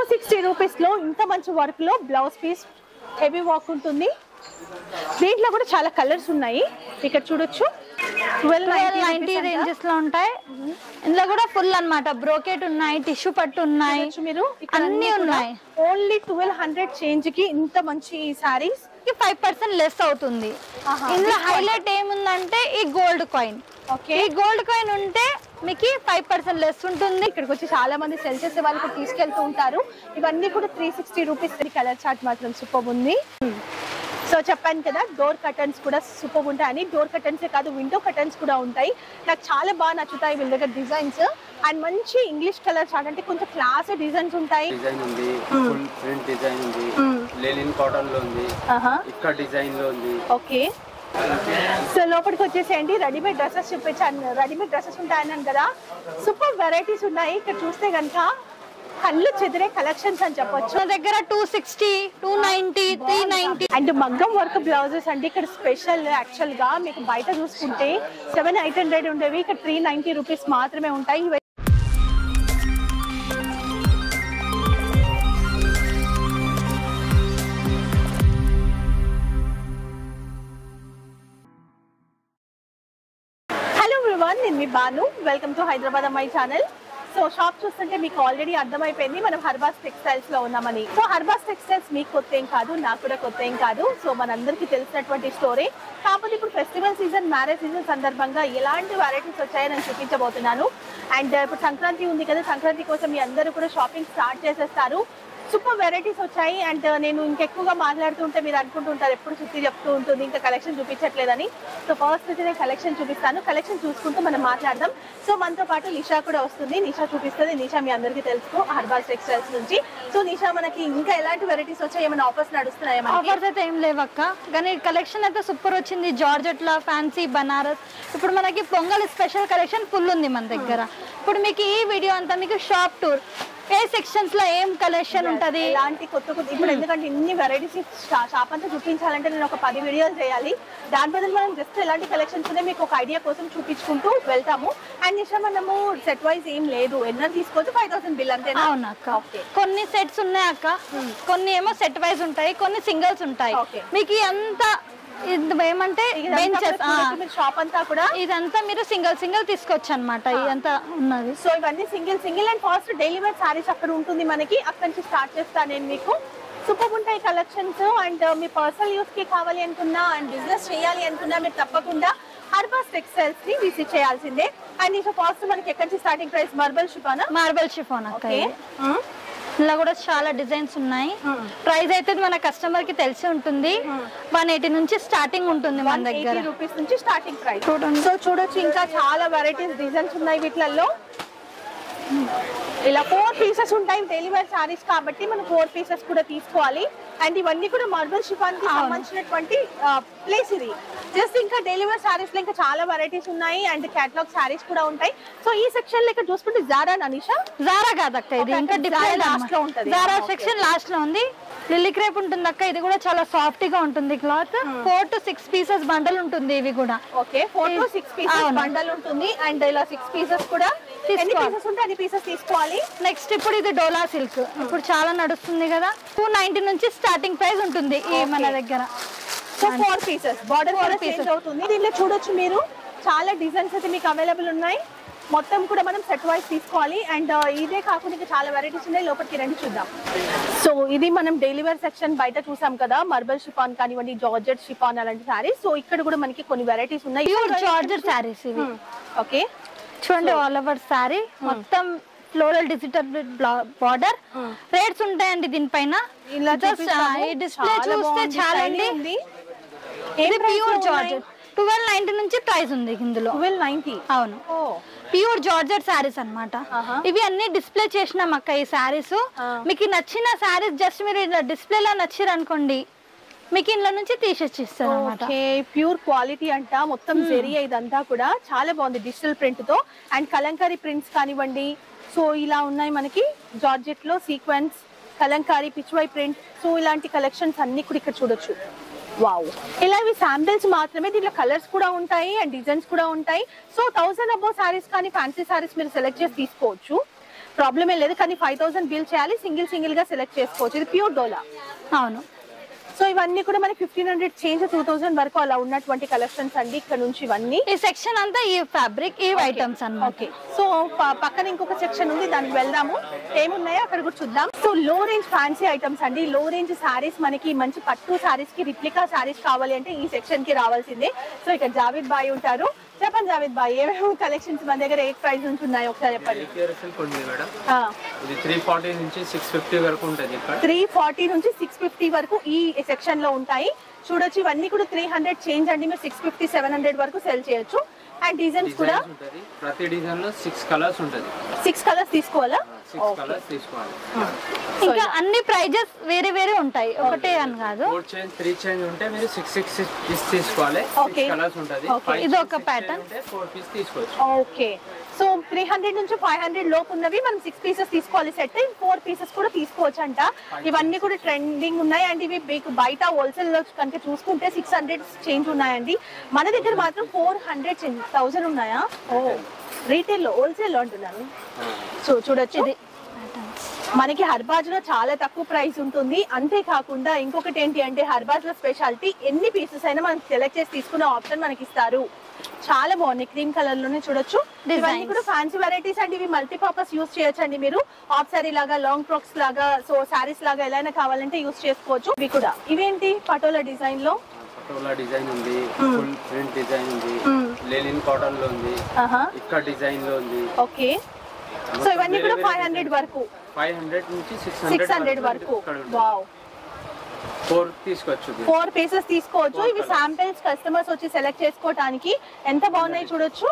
Sixty rupees లో ఇంత మంచి వర్క్ లో బ్లౌజ్ పీస్ హెవీ వర్క్ ఉంటుంది దీంట్లో కూడా చాలా కలర్స్ ఉన్నాయి ఇక్కడ చూడొచ్చు ట్వెల్వ్ ట్వెల్వ్ నైన్టీ రేంజెస్ లో ఉంటాయి ఇందులో కూడా ఫుల్ అన్నమాట బ్రోకెట్ ఉన్నాయి టిష్యూ పట్టు ఉన్నాయి మీరు ఇక్కడ అన్ని ఉన్నాయి ఓన్లీ ట్వెల్వ్ హండ్రెడ్ చేంజ్ కి ఇంత మంచి సారీస్ ఫైవ్ పర్సెంట్ లెస్ అవుతుంది ఆహా. ఇందులో హైలైట్ ఏముందంటే ఈ గోల్డ్ కాయిన్ ఓకే ఈ గోల్డ్ కాయిన్ ఉంటే మీకు ఫైవ్ పర్సెంట్ లెస్ ఉంటుంది ఇక్కడికి వచ్చి చాలా మంది సెల్ చేసే వాళ్ళు కూడా తీసుకెళ్తూ ఉంటారు ఇవన్నీ కూడా three sixty rupees colour chart మాత్రం సూపర్ ఉంది సో చెప్పాను కదా డోర్ కర్టన్స్ కూడా సూపర్ ఉంటాయని డోర్ కర్టన్స్ కాదు విండో కర్టన్స్ కూడా ఉంటాయి నాకు చాలా బాగా నచ్చుతాయి వీళ్ళ దగ్గర డిజైన్స్ అండ్ మంచి ఇంగ్లీష్ కలర్ చార్ట్ అంటే కొంచెం క్లాస్ డిజైన్స్ ఉంటాయి డిజైన్ ఉంది ఫుల్ ప్రింట్ డిజైన్ ఉంది లెనిన్ కాటన్ లో ఉంది ఇక్కడ డిజైన్ లో ఉంది ఓకే సో లోపలికి వచ్చేసేయండి రెడీమేడ్ డ్రెస్సెస్ చూపించాను రెడీమేడ్ డ్రెస్సెస్ ఉంటాయన్నాను కదా సూపర్ వెరైటీస్ ఉన్నాయి ఇక్కడ చూస్తే కనుక కళ్ళు చెదిరే కలెక్షన్స్ అని చెప్పొచ్చు మన దగ్గర two sixty two ninety three ninety and మగ్గం వర్క్ బ్లౌజెస్ అంటే ఇక్కడ స్పెషల్ యాక్చువల్ గా మీకు బయట చూసుకుంటే సెవెన్ ఎయిట్ హండ్రెడ్ ఉండేవి ఇక్కడ త్రీ నైన్టీ రూపీస్ మాత్రమే ఉంటాయి ఇవి హలో ఎవ్రీవన్ నేను మీ బాను వెల్కమ్ టు హైదరాబాద్ అమ్మాయి ఛానల్ సో షాప్ చూస్తుంటే మీకు ఆల్రెడీ అర్థమైపోయింది మనం హర్బాస్ టెక్స్టైల్స్ లో ఉన్నామని సో హర్బాస్ టెక్స్టైల్స్ మీకు కొత్త ఏం కాదు నాకు కూడా కొత్త ఏం కాదు సో మనందరికీ తెలిసినటువంటి స్టోరీ కాకపోతే ఇప్పుడు ఫెస్టివల్ సీజన్ మ్యారేజ్ సీజన్ సందర్భంగా ఎలాంటి వెరైటీస్ వచ్చాయో నేను చూపించబోతున్నాను అండ్ ఇప్పుడు సంక్రాంతి ఉంది కదా సంక్రాంతి కోసం మీ అందరూ కూడా షాపింగ్ స్టార్ట్ చేసేస్తారు సూపర్ వెరైటీస్ వచ్చాయి అండ్ నేను ఇంకెక్కువగా మాట్లాడుతుంటే మీరు అనుకుంటుంటారు ఎప్పుడు చుట్టి చెప్తూ ఉంటుంది ఇంకా కలెక్షన్ చూపించట్లేదని సో ఫస్ట్ అయితే నేను కలెక్షన్ చూపిస్తాను కలెక్షన్ చూసుకుంటూ మనం మాట్లాడదాం సో మనతో పాటు నిషా కూడా వస్తుంది నిషా చూపిస్తుంది నిషా మీ అందరికీ తెలుసు హర్బాల్ టెక్స్టైల్స్ నుంచి సో నిషా మనకి ఇంకా ఎలాంటి వెరైటీస్ వచ్చాయి ఏమైనా ఆఫర్స్ నడుస్తున్నాయా మనకి ఆఫర్స్ అయితే ఏం లేవక్క కానీ కలెక్షన్ అయితే సూపర్ వచ్చింది జార్జెట్ లా ఫ్యాన్సీ బనారస్ ఇప్పుడు మనకి పొంగల్ స్పెషల్ కలెక్షన్ ఫుల్ ఉంది మన దగ్గర ఇప్పుడు మీకు ఈ వీడియో అంతా మీకు షాప్ టూర్ ఏ సెక్షన్స్ లో ఏం కలెక్షన్ ఉంటది ఎలాంటి కొత్త కొత్త ఇప్పుడు ఎందుకంటే ఇన్ని వెరైటీస్ షాప్ అంతా చూపించాలంటే నేను ఒక పది వీడియోలు చేయాలి దాని బదులు మనం జస్ట్ ఎలాంటి కలెక్షన్స్ ఉన్నాయి మీకు ఒక ఐడియా కోసం చూపించుకుంటూ వెళ్తాము అండ్ నిషా మనము సెట్ వైజ్ ఏం లేదు ఎన్నో తీసుకోవచ్చు ఫైవ్ థౌసండ్ బిల్ అంతేనా అవును అక్క ఓకే కొన్ని సెట్స్ ఉన్నాయి అక్క కొన్ని ఏమో సెట్ వైజ్ ఉంటాయి కొన్ని సింగిల్స్ ఉంటాయి Okay. మీకు అంత ఏమంటే బెంచెస్ షాప్ అంతా కూడా ఇదంతా మీరు సింగిల్ సింగిల్ తీసుకోవచ్చు అనమాట ఇదంతా ఉన్నది సో ఇవన్నీ single single and fast daily wear saris అక్కడ ఉంటుంది మనకి అక్కడ నుంచి స్టార్ట్ చేస్తాను నేను మీకు సూపర్ ఉంటాయి కలెక్షన్స్ అండ్ మీ పర్సనల్ యూస్ కి కావాలి అనుకున్నా అండ్ బిజినెస్ చేయాలి అనుకున్నా మీరు తప్పకుండా హర్బాస్ టెక్స్టైల్స్ ని విజిట్ చేయాల్సిందే అండ్ ఇది ఫాస్ట్ మనకి ఎక్కడి నుంచి స్టార్టింగ్ ప్రైస్ మార్బల్ షిపానా మార్బల్ షిఫాన్ అక్క ఓకే ఇది. ఇలా కూడా చాలా డిజైన్స్ ఉన్నాయి ప్రైస్ అయితే మన కస్టమర్ కి తెలిసి ఉంటుంది వన్ ఎయిటీ నుంచి స్టార్టింగ్ ఉంటుంది మన దగ్గర ఎయిటీ రూపీస్ నుంచి స్టార్టింగ్ ప్రైస్ చూడండి. సో చూడొచ్చు ఇంకా చాలా వెరైటీస్ డిజైన్స్ ఉన్నాయి వీటిలలో ఇలా ఫోర్ పీసెస్ ఉంటాయి డైలీ వేర్ సారీస్ కాబట్టి మనం ఫోర్ పీసెస్ కూడా తీసుకోవాలి అండ్ ఇవన్నీ కూడా మార్బల్ షిఫాన్ కి సంబంధించినటువంటి ప్లేస్ ఇది జస్ట్ ఇంకా డైలీ వేర్ సారీస్ లో ఇంకా చాలా వెరైటీస్ ఉన్నాయి అండ్ క్యాటలాగ్ సారీస్ కూడా ఉంటాయి సో ఈ సెక్షన్ లో ఇక్కడ చూసుకుంటే జారా అనీషా జారా కాదక్క ఇది Okay, ఇంకా అంటే డిఫరెంట్ Zara last లో ఉంటది. Zara Okay. సెక్షన్ లాస్ట్ లో ఉంది లిల్లీ క్రేప్ ఉంటుంది అక్క ఇది కూడా చాలా సాఫ్ట్ గా ఉంటుంది cloth four to six pieces bundle ఉంటుంది ఇవి కూడా okay four to six pieces అవును. బండల్ ఉంటుంది అండ్ ఇలా సిక్స్ పీసెస్ కూడా ఎన్ని తీసుకోవాలి. పీసెస్ ఉంటే అన్ని పీసెస్ తీసుకోవాలి నెక్స్ట్ ఇప్పుడు ఇది డోలా సిల్క్ ఇప్పుడు చాలా నడుస్తుంది కదా టూ నైన్టీ నుంచి స్టార్టింగ్ ప్రైస్ ఉంటుంది ఈ మన దగ్గర so four pieces border Four కూడా pieces. చేంజ్ అవుతుంది దీనిలో చూడొచ్చు మీరు చాలా డిజైన్స్ అయితే మీకు అవైలబుల్ ఉన్నాయి మొత్తం కూడా మనం సెట్ వైజ్ తీసుకోవాలి అండ్ ఇదే కాకుండా ఇంకా చాలా వెరైటీస్ ఉన్నాయి లోపలికి రండి చూద్దాం సో ఇది మనం డైలీ వేర్ సెక్షన్ బయట చూసాం కదా మార్బల్ షిఫాన్ కానివ్వండి జార్జెట్ షిఫాన్ అలాంటి సారీస్ సో ఇక్కడ కూడా మనకి కొన్ని వెరైటీస్ ఉన్నాయి ప్యూర్ జార్జెట్ శారీస్ ఇవి ఓకే చూడండి ఆల్ ఓవర్ శారీ మొత్తం ఫ్లోరల్ డిజిటల్ బార్డర్ రేట్స్ ఉంటాయండి దీనిపైన ఇలా Just, చూపిస్తాము. ఆ, ఈ డిస్ప్లే చాలా చూస్తే బాగుంది, చాలండి shiny ఉంది ఇది ప్యూర్ జార్జెట్ ట్వెల్వ్ నైన్టీ నుంచి ప్రైస్ ఉంది ఇందులో ట్వెల్వ్ నైన్టీ అవును ఓ ప్యూర్ జార్జెట్ శారీస్ అన్నమాట ఆహా. ఇవి అన్ని డిస్ప్లే చేసినాం అక్క ఈ శారీస్ మీకు ఈ నచ్చిన శారీస్ జస్ట్ మీరు ఇలా డిస్ప్లేలో నచ్చిరు అనుకోండి మీకు ఇంట్లో నుంచి తీసేసి ఇస్తారు అనమాట ఓకే ప్యూర్ క్వాలిటీ అంట మొత్తం జెరీ ఇదంతా కూడా చాలా బాగుంది డిజిటల్ ప్రింట్ తో అండ్ కలంకారీ ప్రింట్స్ కానివ్వండి సో ఇలా ఉన్నాయి మనకి జార్జెట్ లో sequence Kalamkari Pichwai print so ఇలాంటి కలెక్షన్స్ అన్ని కూడా ఇక్కడ చూడొచ్చు వావ్ ఇలా ఇవి శాంపిల్స్ మాత్రమే దీంట్లో కలర్స్ కూడా ఉంటాయి అండ్ డిజైన్స్ కూడా ఉంటాయి సో థౌసండ్ అబో సారీస్ కానీ ఫ్యాన్సీ సారీస్ మీరు సెలెక్ట్ చేసి తీసుకోవచ్చు ప్రాబ్లమే లేదు కానీ ఫైవ్ థౌసండ్ బిల్ చేయాలి సింగిల్ సింగిల్ గా సెలెక్ట్ చేసుకోవచ్చు ఇది ప్యూర్ డోలా అవును సో ఇవన్నీ కూడా మనకి fifteen hundred change two thousand వరకు అలా ఉన్నటువంటి కలెక్షన్స్ అండి ఇక్కడ నుంచి ఇవన్నీ ఈ సెక్షన్ అంతా ఈ ఫ్యాబ్రిక్ ఈ ఐటమ్స్ అన్నమాట ఓకే సో ప- పక్కన ఇంకొక సెక్షన్ ఉంది దానికి వెళ్దాము ఏమున్నాయో అక్కడ కూడా చూద్దాం సో లో రేంజ్ ఫ్యాన్సీ ఐటమ్స్ అండి లో రేంజ్ సారీస్ మనకి మంచి పట్టు సారీస్ కి రిప్లికా సారీస్ కావాలి అంటే ఈ సెక్షన్ కి రావాల్సిందే సో ఇక్కడ జావేద్ బాయ్ ఉంటారు చెప్పండి జావేద్ బాయ్ ఏమేమి కలెక్షన్స్ మన దగ్గర ఏ ప్రైస్ నుంచి ఉన్నాయో ఒకసారి చెప్పండి సిల్క్ ఉంది మేడం ఇది త్రీ ఫార్టీ నుంచి సిక్స్ ఫిఫ్టీ వరకు ఉంటుంది ఇక్కడ త్రీ ఫార్టీ నుంచి సిక్స్ ఫిఫ్టీ వరకు ఈ సెక్షన్ లో ఉంటాయి చూడొచ్చు ఇవన్నీ కూడా త్రీ హండ్రెడ్ చేంజ్ అండి మీరు సిక్స్ ఫిఫ్టీ సెవెన్ హండ్రెడ్ వరకు సెల్ చేయొచ్చు అండ్ డిజైన్స్ కూడా డిజైన్స్ ఉంటుంది ప్రతి డిజైన్ లో సిక్స్ కలర్స్ ఉంటుంది సిక్స్ కలర్స్ తీసుకోవాలా సిక్స్ కలర్స్ తీసుకోవాలి ఇంకా అన్ని ప్రైజెస్ వేరే వేరే ఉంటాయి ఒకటే అని కాదు ఫోర్ చేంజ్ త్రీ చేంజ్ ఉంటే మీరు సిక్స్ సిక్స్ పీస్ తీసుకోవాలి Okay. సిక్స్ కలర్స్ ఉంటుంది Okay. Five ఇది change, ఒక six pattern. change ఉంటే ఫోర్ పీస్ తీసుకోవచ్చు ఓకే సో త్రీ హండ్రెడ్ నుంచి ఫైవ్ హండ్రెడ్ లోపు ఉన్నవి మనం సిక్స్ పీసెస్ తీసుకోవాలి సెట్ ఫోర్ పీసెస్ కూడా తీసుకోవచ్చు అంట ఇవన్నీ కూడా ట్రెండింగ్ ఉన్నాయి అండ్ ఇవి మీకు బయట హోల్సేల్ లో కనుక చూసుకుంటే సిక్స్ హండ్రెడ్ చేంజ్ ఉన్నాయండి మన దగ్గర మాత్రం ఫోర్ హండ్రెడ్ థౌసండ్ ఉన్నాయా ఓ రీటైల్ లో హోల్సేల్ లో అంటున్నాను సో చూడొచ్చు ఇది మనకి హర్బాజ్ లో చాలా తక్కువ ప్రైస్ ఉంటుంది అంతేకాకుండా ఇంకొకటి ఏంటి అంటే హర్బాజ్ లో స్పెషాలిటీ ఎన్ని పీసెస్ అయినా మనం సెలెక్ట్ చేసి తీసుకునే ఆప్షన్ మనకి ఇస్తారు చాలా బాగున్నాయి క్రీమ్ కలర్ లోనే చూడొచ్చు ఇవన్నీ Designs. కూడా ఫ్యాన్సీ వెరైటీస్ అండి ఇవి మల్టీపర్పస్ యూస్ చేయొచ్చు అండి మీరు హాఫ్ సారీ లాగా లాంగ్ ఫ్రాక్స్ లాగా సో సారీస్ లాగా ఎలా అయినా కావాలంటే యూస్ చేసుకోవచ్చు ఇవి కూడా ఇవేంటి పటోలా డిజైన్ లో పటోలా డిజైన్ ఉంది ఫుల్ ప్రింట్ డిజైన్ ఉంది లెనిన్ కాటన్ లో ఉంది ఆహా ఇక్కడ డిజైన్ లో ఉంది ఓకే సో ఇవన్నీ కూడా ఫైవ్ హండ్రెడ్ వరకు ఫైవ్ హండ్రెడ్ నుంచి సిక్స్ సిక్స్ హండ్రెడ్ వరకు వావ్ ఫోర్ తీసుకోవచ్చు ఇది. ఫోర్ పీసెస్ తీసుకోవచ్చు ఇవి శాంపిల్స్ కస్టమర్స్ వచ్చి సెలెక్ట్ చేసుకోవడానికి ఎంత బాగున్నాయి చూడొచ్చు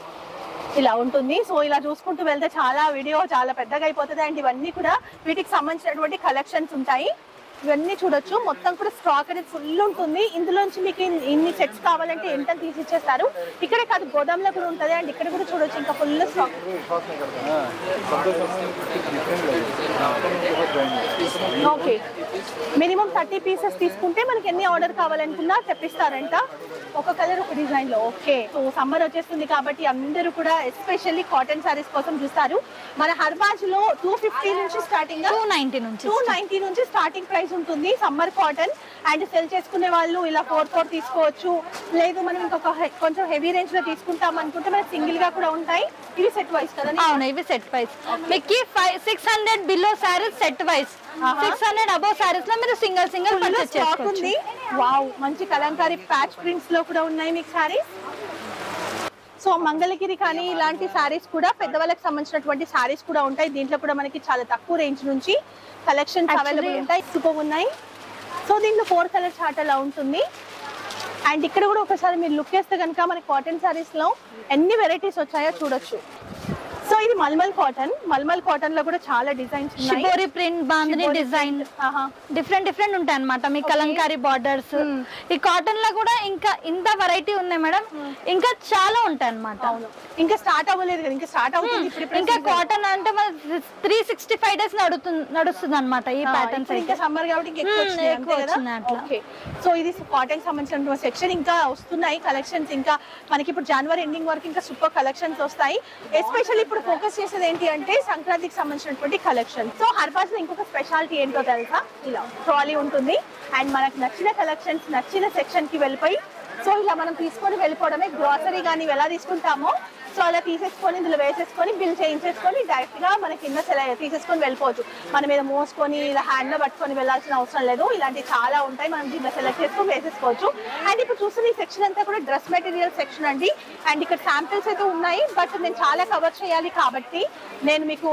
ఇలా ఉంటుంది సో ఇలా చూసుకుంటూ వెళ్తే చాలా వీడియో చాలా పెద్దగా అయిపోతుంది అండ్ ఇవన్నీ కూడా వీటికి సంబంధించినటువంటి కలెక్షన్స్ ఉంటాయి ఇవన్నీ చూడొచ్చు మొత్తం కూడా స్టాక్ అనేది ఫుల్ ఉంటుంది ఇందులోంచి మీకు ఇన్- ఇన్ని సెట్స్ కావాలంటే ఎంత తీసి ఇచ్చేస్తారు ఇక్కడే కాదు గోదాంలో కూడా ఉంటుంది అండ్ ఇక్కడ కూడా చూడొచ్చు ఇంకా full stock okay minimum thirty pieces తీసుకుంటే మనకి ఎన్ని ఆర్డర్ కావాలనుకున్నా తెప్పిస్తారంట ఒక కలర్ ఒక డిజైన్ లో ఓకే సో సమ్మర్ వచ్చేస్తుంది కాబట్టి అందరూ కూడా ఎస్పెషల్లీ కాటన్ సారీస్ కోసం చూస్తారు మన హర్బాజ్ లో టూ ఫిఫ్టీ నుంచి స్టార్టింగ్ టూ నైన్టీ నుంచి టూ నైన్టీ నుంచి స్టార్టింగ్ ప్రైస్ ఉంటుంది సమ్మర్ కాటన్ అండ్ సెల్ చేసుకునే వాళ్ళు ఇలా ఫోర్ ఫోర్ తీసుకోవచ్చు లేదు మనం ఇంకొక హె- కొంచెం హెవీ రేంజ్ లో తీసుకుంటాం అనుకుంటే మనకి సింగిల్ గా కూడా ఉంటాయి ఇవి సెట్ వైస్ కదా అవును ఇవి సెట్ వైస్ మీకు five six hundred below saris set wise six hundred above saris లో మీరు single single full purchase stock చేసుకోవచ్చు ఉంది వావ్ మంచి కలంకారీ ప్యాచ్ ప్రింట్స్ లో కూడా ఉన్నాయి మీకు సారీస్ సో మంగళగిరి కానీ ఇలాంటి సారీస్ కూడా పెద్దవాళ్ళకి సంబంధించినటువంటి సారీస్ కూడా ఉంటాయి దీంట్లో కూడా మనకి చాలా తక్కువ రేంజ్ నుంచి కలెక్షన్స్ Actually- అవైలబుల్ ఉంటాయి సూపర్ ఉన్నాయి సో దీంట్లో ఫోర్ కలర్ చార్ట్ అలా ఉంటుంది అండ్ ఇక్కడ కూడా ఒకసారి మీరు లుక్ చేస్తే కనుక మనకి కాటన్ సారీస్ లో ఎన్ని వెరైటీస్ వచ్చాయో చూడొచ్చు సో ఇది మల్మల్ కాటన్ మల్మల్ కాటన్ లో కూడా చాలా డిజైన్స్ ఉన్నాయి shibori print bandhani shibori design ఆహా. డిఫరెంట్ డిఫరెంట్ ఉంటాయి అన్నమాట మీ కలంకారీ బార్డర్స్ ఈ కాటన్ లో కూడా ఇంకా ఇంత వెరైటీ ఉన్నాయి మేడం ఇంకా చాలా ఉంటాయి అన్నమాట అవును ఇంకా స్టార్ట్ అవ్వలేదు కదా ఇంకా స్టార్ట్ అవుతుంది ఇప్పుడు ఇప్పుడే ఇంకా season. కాటన్ అంటే మన త్రీ సిక్స్టీ ఫైవ్ డేస్ నడుస్తుంది నడుస్తుంది అనమాట ఈ ఆ, ప్యాటర్న్స్ ఇప్పుడు ఇంకా సమ్మర్ కాబట్టి ఇంకా ఎక్కువ Hmm, వచ్చినాయి ఎక్కువ అంతే కదా వచ్చినాయి అట్లా. ఓకే సో ఇది కాటన్ సంబంధించిన సెక్షన్ ఇంకా వస్తున్నాయి కలెక్షన్స్ ఇంకా మనకి ఇప్పుడు జనవరి ఎండింగ్ వరకు ఇంకా సూపర్ కలెక్షన్స్ వస్తాయి ఎస్పెషల్లీ ఇప్పుడు ఫోకస్ చేసేది ఏంటి అంటే సంక్రాంతికి సంబంధించినటువంటి కలెక్షన్ సో హర్బాజ్ లో ఇంకొక స్పెషాలిటీ ఏంటో తెలుసా ఇలా ట్రాలీ ఉంటుంది అండ్ మనకు నచ్చిన కలెక్షన్స్ నచ్చిన సెక్షన్ కి వెళ్ళిపోయి సో ఇలా మనం తీసుకొని వెళ్ళిపోవడమే గ్రాసరీ కానీ ఎలా తీసుకుంటామో సో అలా తీసేసుకొని ఇందులో వేసేసుకొని బిల్ చేయించేసుకొని డైరెక్ట్ గా మన కింద సెల తీసేసుకొని వెళ్ళిపోవచ్చు మనం మీద మోసుకొని ఇలా హ్యాండ్ లో పట్టుకొని వెళ్ళాల్సిన అవసరం లేదు ఇలాంటివి చాలా ఉంటాయి మనం దీంట్లో సెలెక్ట్ చేసుకొని వేసేసుకోవచ్చు అండ్ ఇప్పుడు చూస్తున్న ఈ సెక్షన్ అంతా కూడా డ్రెస్ మెటీరియల్ సెక్షన్ అండి అండ్ ఇక్కడ శాంపిల్స్ అయితే ఉన్నాయి బట్ నేను చాలా కవర్ చేయాలి కాబట్టి నేను మీకు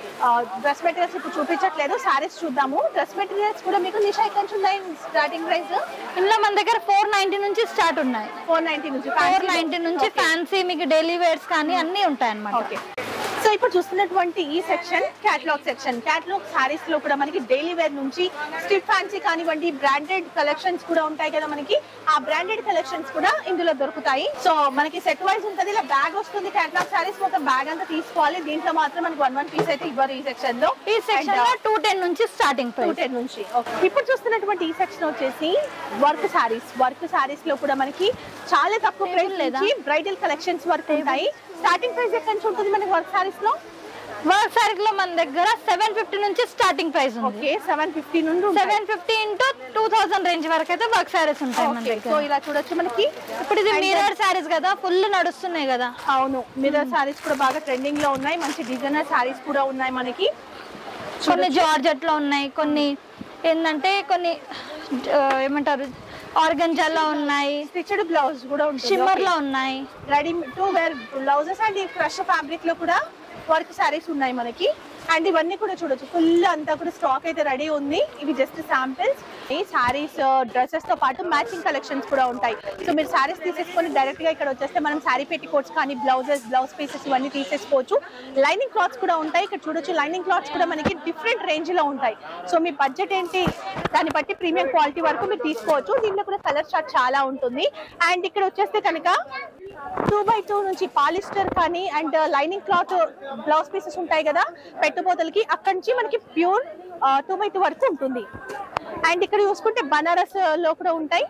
డ్రెస్ మెటీరియల్స్ ఇప్పుడు చూపించట్లేదు సారీస్ చూద్దాము డ్రెస్ మెటీరియల్స్ కూడా మీకు నిషా ఇక్కడ నుంచి ఉన్నాయి స్టార్టింగ్ ప్రైస్ ఇందులో మన దగ్గర ఫోర్ నైన్టీ నుంచి స్టార్ట్ ఉన్నాయి ఫోర్ నైన్టీ నుంచి ఫోర్ నైన్టీ నుంచి ఫ్యాన్సీ మీకు డైలీ వేర్స్ కానీ అన్ని ఉంటాయి అన్నమాట ఓకే సో ఇప్పుడు చూస్తున్నటువంటి ఈ section catalogue section catalogue saris లో కూడా మనకి డైలీ వేర్ నుంచి స్టిఫ్ ఫ్యాన్సీ కానివ్వండి బ్రాండెడ్ కలెక్షన్స్ కూడా ఉంటాయి కదా మనకి ఆ బ్రాండెడ్ కలెక్షన్స్ కూడా ఇందులో దొరుకుతాయి సో మనకి సెట్ వైజ్ ఉంటుంది ఇలా బ్యాగ్ వస్తుంది క్యాటలాగ్ సారీస్ మొత్తం బ్యాగ్ అంతా తీసుకోవాలి దీంట్లో మాత్రం మనకి వన్ వన్ పీస్ అయితే ఇవ్వరు ఈ సెక్షన్ లో ఈ సెక్షన్ లో టూ టెన్ నుంచి స్టార్టింగ్ టూ ప్రైస్ టెన్ నుంచి Okay. ఇప్పుడు చూస్తున్నటువంటి ఈ సెక్షన్ వచ్చేసి వర్క్ సారీస్ వర్క్ సారీస్ లో కూడా మనకి చాలా తక్కువ ప్రైస్ లేదా? నుంచి బ్రైడల్ కలెక్షన్స్ వరకు ఉంటాయి స్టార్టింగ్ ప్రైస్ ఎక్కడి నుంచి ఉంటుంది మనకి వర్క్ సారీస్ లో వర్క్ సారీలో మన దగ్గర సెవెన్ ఫిఫ్టీ నుంచి స్టార్టింగ్ ప్రైస్ ఉంది ఓకే సెవెన్ ఫిఫ్టీ నుండి ఉంటాయి. Seven fifty into two thousand range వరకు అయితే వర్క్ సారీస్ ఉంటాయి మన ఓకే, దగ్గర సో ఇలా చూడొచ్చు మనకి ఇప్పుడు ఇది మిరర్ సారీస్ కదా ఫుల్ నడుస్తున్నాయి కదా అవును మిర్రర్ సారీస్ కూడా బాగా ట్రెండింగ్ లో ఉన్నాయి మంచి డిజైనర్ సారీస్ కూడా ఉన్నాయి మనకి కొన్ని జార్జెట్ లో ఉన్నాయి కొన్ని ఏంటంటే కొన్ని ఆ, ఏమంటారు ఆర్గంజాలో ఉన్నాయి స్టిచ్డ్ బ్లౌజ్ కూడా ఉంటుంది షిమ్మర్ లో ఉన్నాయి ready to wear blouses and ఈ క్రష్ ఫ్యాబ్రిక్ లో కూడా వర్క్ సారీస్ ఉన్నాయి మనకి అండ్ ఇవన్నీ కూడా చూడొచ్చు ఫుల్ అంతా కూడా స్టాక్ అయితే రెడీ ఉంది ఇవి జస్ట్ శాంపిల్స్ ఈ సారీస్ డ్రెస్సెస్ తో పాటు మ్యాచింగ్ కలెక్షన్స్ కూడా ఉంటాయి సో మీరు సారీస్ తీసేసుకొని డైరెక్ట్ గా ఇక్కడ వచ్చేస్తే మనం సారీ పెట్టి కోట్స్ కానీ బ్లౌజెస్ బ్లౌజ్ పీసెస్ ఇవన్నీ తీసేసుకోవచ్చు లైనింగ్ క్లాత్స్ కూడా ఉంటాయి ఇక్కడ చూడొచ్చు లైనింగ్ క్లాత్స్ కూడా మనకి డిఫరెంట్ రేంజ్ లో ఉంటాయి సో మీ బడ్జెట్ ఏంటి దాన్ని బట్టి ప్రీమియం క్వాలిటీ వరకు మీరు తీసుకోవచ్చు దీంట్లో కూడా కలర్ చార్ట్ చాలా ఉంటుంది అండ్ ఇక్కడ వచ్చేస్తే కనుక టూ బై టూ నుంచి పాలిస్టర్ కానీ and lining cloth blouse pieces ఉంటాయి కదా పెట్టుబోతలకి అక్కడి నుంచి మనకి ప్యూర్ టూ బై టూ వరకు ఉంటుంది అండ్ ఇక్కడ చూసుకుంటే బనారస్ లో కూడా ఉంటాయి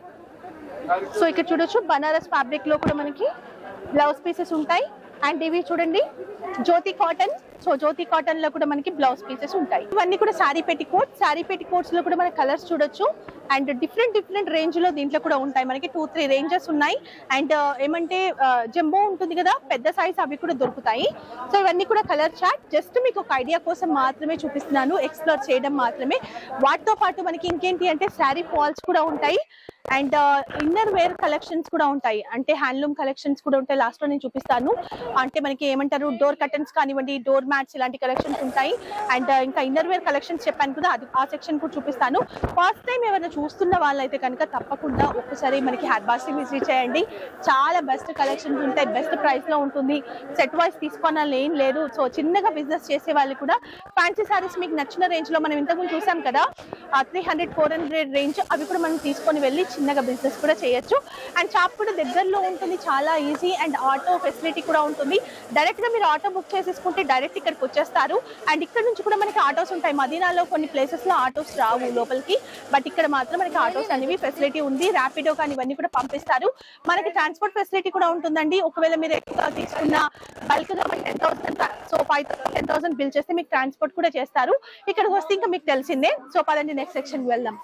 సో ఇక్కడ చూడొచ్చు బనారస్ ఫ్యాబ్రిక్ లో కూడా మనకి బ్లౌజ్ పీసెస్ ఉంటాయి అండ్ ఇవి చూడండి Jyothi cotton so Jyothi cotton లో కూడా మనకి బ్లౌజ్ పీసెస్ ఉంటాయి ఇవన్నీ కూడా సారీ పెట్టి కోట్ సారీ పెట్టి కోట్స్ లో కూడా మన కలర్స్ చూడొచ్చు అండ్ డిఫరెంట్ డిఫరెంట్ రేంజ్ లో దీంట్లో కూడా ఉంటాయి మనకి టూ త్రీ రేంజెస్ ఉన్నాయి అండ్ ఏమంటే జంబో ఉంటుంది కదా పెద్ద సైజ్ అవి కూడా దొరుకుతాయి సో ఇవన్నీ కూడా కలర్ చార్ట్ జస్ట్ మీకు ఒక ఐడియా కోసం మాత్రమే చూపిస్తున్నాను ఎక్స్ప్లోర్ చేయడం మాత్రమే వాటితో పాటు మనకి ఇంకేంటి అంటే శారీ ఫాల్స్ కూడా ఉంటాయి అండ్ ఇన్నర్ వేర్ కలెక్షన్స్ కూడా ఉంటాయి అంటే హ్యాండ్లూమ్ కలెక్షన్స్ కూడా ఉంటాయి లాస్ట్ లో నేను చూపిస్తాను అంటే మనకి ఏమంటారు డోర్ కర్టన్స్ కానివ్వండి డోర్ మ్యాట్స్ ఇలాంటి కలెక్షన్స్ ఉంటాయి అండ్ ఇంకా ఇన్నర్ వేర్ కలెక్షన్స్ చెప్పాను కదా అది ఆ సెక్షన్ కూడా చూపిస్తాను ఫస్ట్ టైం ఎవరైనా చూస్తున్న వాళ్ళైతే కనుక తప్పకుండా ఒక్కసారి మనకి హెర్బాస్ విజిట్ చేయండి చాలా బెస్ట్ కలెక్షన్స్ ఉంటాయి బెస్ట్ ప్రైస్ లో ఉంటుంది సెట్ వైస్ తీసుకోవాలని ఏం లేదు సో చిన్నగా బిజినెస్ చేసే వాళ్ళు కూడా ఫ్యాన్సీ సారీస్ మీకు నచ్చిన రేంజ్ లో మనం ఇంతకుముందు చూసాం కదా three hundred four hundred range అవి కూడా మనం తీసుకొని వెళ్ళి చిన్నగా బిజినెస్ కూడా చేయొచ్చు అండ్ షాప్ కూడా దగ్గరలో ఉంటుంది చాలా ఈజీ అండ్ ఆటో ఫెసిలిటీ కూడా ఉంటుంది డైరెక్ట్ గా మీరు ఆటో బుక్ చేసేసుకుంటే డైరెక్ట్ ఇక్కడికి వచ్చేస్తారు అండ్ ఇక్కడ నుంచి కూడా మనకి ఆటోస్ ఉంటాయి మదీనాలో కొన్ని ప్లేసెస్ లో ఆటోస్ రావు లోపలికి బట్ ఇక్కడ మాత్రం మనకి ఆటోస్ అనేవి ఫెసిలిటీ ఉంది ర్యాపిడో కానీ ఇవన్నీ కూడా పంపిస్తారు మనకి ట్రాన్స్పోర్ట్ ఫెసిలిటీ కూడా ఉంటుందండి ఒకవేళ మీరు ఎక్కువ తీసుకున్న బల్క్ గా ten thousand so five ten thousand bill చేస్తే మీకు ట్రాన్స్పోర్ట్ కూడా చేస్తారు ఇక్కడికి వస్తే ఇంకా మీకు తెలిసిందే సో పదండి నెక్స్ట్ సెక్షన్ వెళ్దాం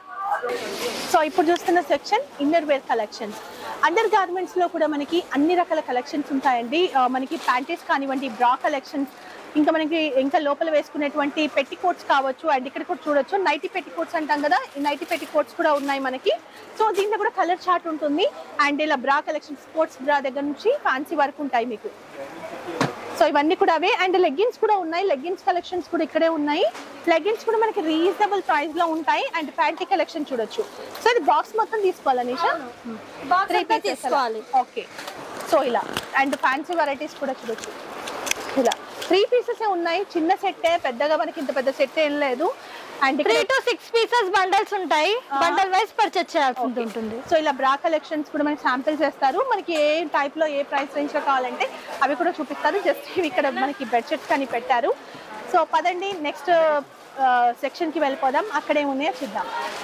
సో ఇప్పుడు చూస్తున్న section inner wear collections under garments లో కూడా మనకి అన్ని రకాల కలెక్షన్స్ ఉంటాయండి ఆ, మనకి ప్యాంటీస్ కానివ్వండి బ్రా కలెక్షన్స్ ఇంకా మనకి ఇంకా లోపల వేసుకునేటువంటి పెట్టి కోట్స్ కావచ్చు అండ్ ఇక్కడ కూడా చూడొచ్చు నైటీ పెట్టి కోట్స్ అంటాం కదా ఈ నైటీ పెట్టి కోట్స్ కూడా ఉన్నాయి మనకి సో దీంట్లో కూడా కలర్ చార్ట్ ఉంటుంది అండ్ ఇలా బ్రా కలెక్షన్ స్పోర్ట్స్ బ్రా దగ్గర నుంచి ఫ్యాన్సీ వరకు ఉంటాయి మీకు సో ఇవన్నీ కూడా అవే అండ్ లెగ్గిన్స్ కూడా ఉన్నాయి లెగ్గిన్స్ కలెక్షన్స్ కూడా ఇక్కడే ఉన్నాయి లెగ్గిన్స్ కూడా మనకి రీజనబుల్ ప్రైస్ లో ఉంటాయి అండ్ ప్యాంటీ కలెక్షన్ చూడొచ్చు సో ఇది బాక్స్ మొత్తం తీసుకోవాలా నిషా బాక్స్ త్రీ అయితే పీసెస్ తీసుకోవాలి ఓకే సో ఇలా అండ్ ఫ్యాన్సీ వెరైటీస్ కూడా చూడొచ్చు ఇలా త్రీ పీసెస్ ఉన్నాయి చిన్న సెట్టే పెద్దగా మనకి ఇంత పెద్ద సెట్ ఏం లేదు and three two six pieces bundles ఉంటాయి బండల్ వైస్ పర్చేస్ చేయాల్సి ఉంటుంది సో ఇలా బ్రా కలెక్షన్స్ కూడా మనకి శాంపిల్స్ చేస్తారు మనకి ఏ టైప్ లో ఏ ప్రైస్ రేంజ్ లో కావాలంటే అవి కూడా చూపిస్తారు జస్ట్ ఇవి ఇక్కడ మనకి బెడ్షీట్స్ కానీ పెట్టారు సో పదండి నెక్స్ట్ సెక్షన్ కి వెళ్ళిపోదాం అక్కడ ఏమున్నాయో చూద్దాం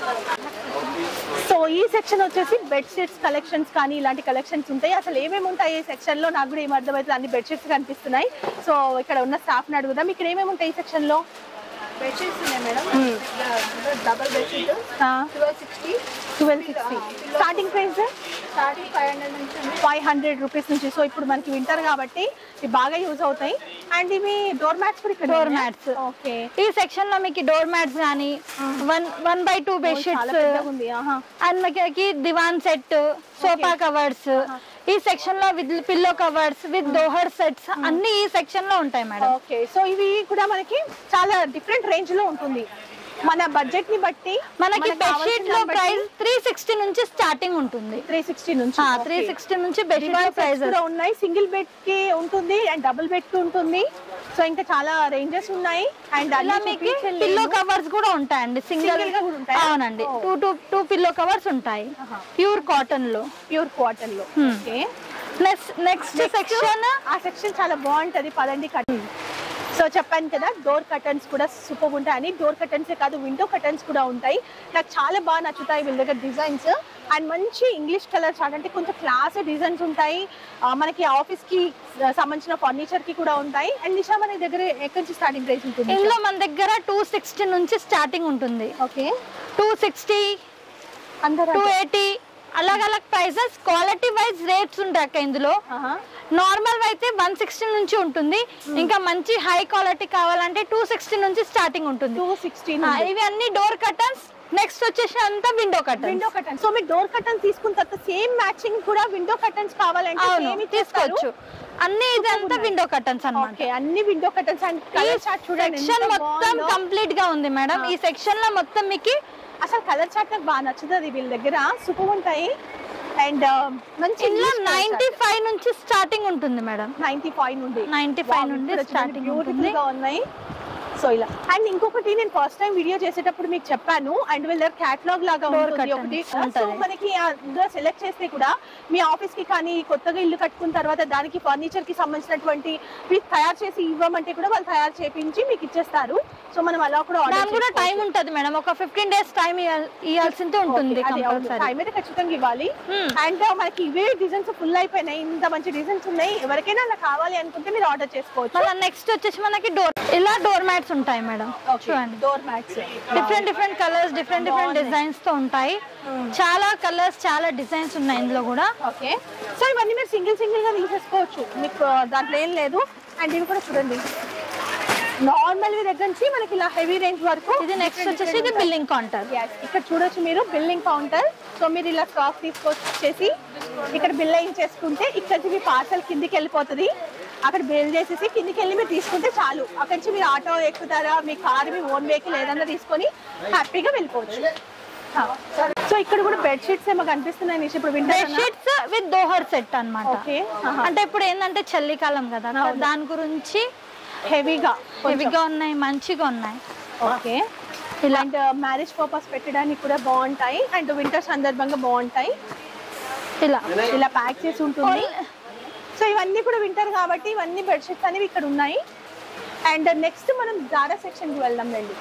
సో ఈ సెక్షన్ వచ్చేసి బెడ్షీట్స్ కలెక్షన్స్ కానీ ఇలాంటి కలెక్షన్స్ ఉంటాయి అసలు ఏమేమి ఉంటాయి ఈ సెక్షన్ లో నాకు కూడా ఏం అర్థమవుతుంది అన్ని బెడ్షీట్స్ కనిపిస్తున్నాయి సో ఇక్కడ ఉన్న స్టాఫ్ ని అడుగుదాం ఇక్కడ ఏమేమి ఉంటాయి ఈ సెక్షన్ లో బెడ్షీట్స్ ఉన్నాయి madam double bedsheet twelve sixty twelve sixty starting price starting five hundred నుంచి ఉంది ఫైవ్ హండ్రెడ్ రూపీస్ నుంచి సో ఇప్పుడు మనకి వింటర్ కాబట్టి ఇవి బాగా యూజ్ అవుతాయి అండ్ ఇవి డోర్ మ్యాట్స్ కూడా ఇక్కడ Door mats. ఓకే ఈ సెక్షన్ లో మీకు డోర్ మ్యాట్స్ కానీ వన్ వన్ బై టూ చాలా బెడ్షీట్స్ పెద్దగా ఉంది ఆహా అండ్ మనకి దివాన్ సెట్ సోఫా కవర్స్ ఈ సెక్షన్ లో with pillow covers with dohar sets అన్ని ఈ సెక్షన్ లో ఉంటాయి మేడం ఓకే సో ఇవి కూడా మనకి చాలా డిఫరెంట్ రేంజ్ లో ఉంటుంది మన బడ్జెట్ ని బట్టి మనకి బెడ్షీట్ లో ప్రైస్ త్రీ సిక్స్టీ నుంచి స్టార్టింగ్ ఉంటుంది త్రీ సిక్స్టీ నుంచి త్రీ సిక్స్టీ నుంచి బెడ్షీట్ లో ప్రైస్ కూడా ఉన్నాయి సింగిల్ బెడ్ కి ఉంటుంది అండ్ డబుల్ బెడ్ కి ఉంటుంది సో ఇంకా చాలా రేంజెస్ ఉన్నాయి అండ్ ఇలా మీకు పిల్లో కవర్స్ కూడా ఉంటాయండి సింగిల్ Single గా కూడా ఉంటాయా? అవునండి two two two pillow covers ఉంటాయి ప్యూర్ కాటన్ లో ప్యూర్ కాటన్ లో ఓకే నెక్స్ట్ నెక్స్ట్ సెక్షన్ ఆ సెక్షన్ చాలా బాగుంటది పదండి కట్ సో చెప్పాను కదా డోర్ కర్టన్స్ కూడా సూపర్ ఉంటాయని డోర్ కర్టన్స్ కాదు విండో కర్టన్స్ కూడా ఉంటాయి నాకు చాలా బాగా నచ్చుతాయి వీళ్ళ దగ్గర డిజైన్స్ అండ్ మంచి ఇంగ్లీష్ కలర్ చార్ట్ అంటే కొంచెం క్లాస్ డిజైన్స్ ఉంటాయి ఆ, మనకి ఆఫీస్ కి సంబంధించిన ఫర్నిచర్ కి కూడా ఉంటాయి అండ్ నిషా మన దగ్గర ఎక్కడి నుంచి స్టార్టింగ్ ప్రైస్ ఉంటుంది ఇందులో మన దగ్గర టూ సిక్స్టీ నుంచి స్టార్టింగ్ ఉంటుంది ఓకే టూ సిక్స్టీ అందరూ టూ ఎయిటీ అలగ్ అలగ్ ప్రైసెస్ క్వాలిటీ వైజ్ రేట్స్ ఉంటాయి అక్క ఇందులో నార్మల్ అయితే వన్ సిక్స్టీ నుంచి ఉంటుంది ఇంకా మంచి హై క్వాలిటీ కావాలంటే టూ సిక్స్టీ నుంచి స్టార్టింగ్ ఉంటుంది టూ సిక్స్టీన్ ఆ, ఇవి అన్ని డోర్ కర్టన్స్ నెక్స్ట్ వచ్చేసి అంతా window curtains window curtain so మీరు డోర్ కర్టన్ తీసుకున్న తర్వాత సేమ్ మ్యాచింగ్ కూడా విండో కర్టన్స్ కావాలంటే అవును సేమ్ తీసుకోవచ్చు తీసుకోవచ్చు అన్ని ఇదంతా విండో కర్టన్స్ అన్నమాట ఓకే అన్ని విండో కర్టన్స్ అండ్ ఈ కలర్ చార్ట్ చూడండి సెక్షన్ ఎంత మొత్తం బాగుందో. కంప్లీట్ గా ఉంది మేడం ఈ సెక్షన్ లో మొత్తం మీకు అసలు కలర్ చార్ట్ నాకు బాగా నచ్చుతుంది వీళ్ళ దగ్గర సూపర్ ఉంటాయి అండ్ మంచి ఇందులో నైన్టీ ఫైవ్ నుంచి స్టార్టింగ్ ఉంటుంది మేడం నైన్టీ ఫైవ్ నుండి 95 నుండి starting బ్యూటిఫుల్ ఉంటుంది. గా ఉన్నాయి సో ఇలా అండ్ ఇంకొకటి నేను ఫస్ట్ టైం వీడియో చేసేటప్పుడు మీకు చెప్పాను అండ్ వీళ్ళ క్యాటలాగ్ లాగా Door ఉంటుంది curtains ఒకటి సో ఉంటది. మనకి అందులో సెలెక్ట్ చేస్తే కూడా మీ ఆఫీస్ కి కానీ కొత్తగా ఇల్లు కట్టుకున్న తర్వాత దానికి ఫర్నిచర్ కి సంబంధించినటువంటి మీకు తయారు చేసి ఇవ్వమంటే కూడా వాళ్ళు తయారు చేపించి మీకు ఇచ్చేస్తారు సో మనం అలా కూడా దాని ఆర్డర్ కూడా టైం ఉంటది మేడం ఒక ఫిఫ్టీన్ డేస్ టైం ఇవ్వాల్సింది ఉంటుంది కంపల్సరీ టైం అయితే ఖచ్చితంగా ఇవ్వాలి Hmm. అండ్ మనకి ఇవే డిజైన్స్ ఫుల్ అయిపోయినాయి ఇంత మంచి డిజైన్స్ ఉన్నాయి ఎవరికైనా అలా కావాలి అనుకుంటే మీరు ఆర్డర్ చేసుకోవచ్చు మళ్ళీ నెక్స్ట్ వచ్చేసి మనకి డోర్ ఇలా డోర్ మ్యాట్స్ ఉంటాయి మేడం చూడండి door mats different different colours different different designs తో ఉంటాయి చాలా కలర్స్ చాలా డిజైన్స్ ఉన్నాయి ఇందులో కూడా ఓకే సో ఇవన్నీ మీరు సింగిల్ సింగిల్ గా తీసేసుకోవచ్చు మీకు దాంట్లో ఏం లేదు అండ్ ఇవి కూడా చూడండి నార్మల్ దగ్గర నుంచి మనకి ఇలా హెవీ రేంజ్ వరకు ఇది నెక్స్ట్ వచ్చేసి ఇది బిల్లింగ్ కౌంటర్ Yes, ఇక్కడ చూడొచ్చు మీరు బిల్లింగ్ కౌంటర్ సో మీరు ఇలా స్టాక్ తీసుకొచ్చేసి ఇక్కడ బిల్ చేసుకుంటే ఇక్కడ నుంచి మీ పార్సల్ కిందికి వెళ్ళిపోతుంది అక్కడ బిల్ చేసేసి కిందికి వెళ్ళి మీరు తీసుకుంటే చాలు అక్కడి నుంచి మీరు ఆటో ఎక్కుతారా మీ కార్ మీ ఓన్ వెహికల్ ఏదన్నా తీసుకొని హ్యాపీగా వెళ్ళిపోవచ్చు సో ఇక్కడ కూడా బెడ్ షీట్స్ ఏమో కనిపిస్తున్నాయి నిషి ఇప్పుడు bed winter sheets with dohar set అన్నమాట ఓకే అంటే ఇప్పుడు ఏంటంటే చలికాలం కదా దాని గురించి హెవీగా హెవీగా ఉన్నాయి మంచిగా ఉన్నాయి ఓకే ఇలాంటి మ్యారేజ్ పర్పస్ పెట్టడానికి కూడా బాగుంటాయి అండ్ వింటర్ సందర్భంగా బాగుంటాయి ఇలా ఇలా ప్యాక్ చేసి ఉంటుంది సో ఇవన్నీ కూడా వింటర్ కాబట్టి ఇవన్నీ బెడ్షీట్స్ అనేవి ఇక్కడ ఉన్నాయి అండ్ నెక్స్ట్ మనం జారా సెక్షన్కి వెళ్దాం రండి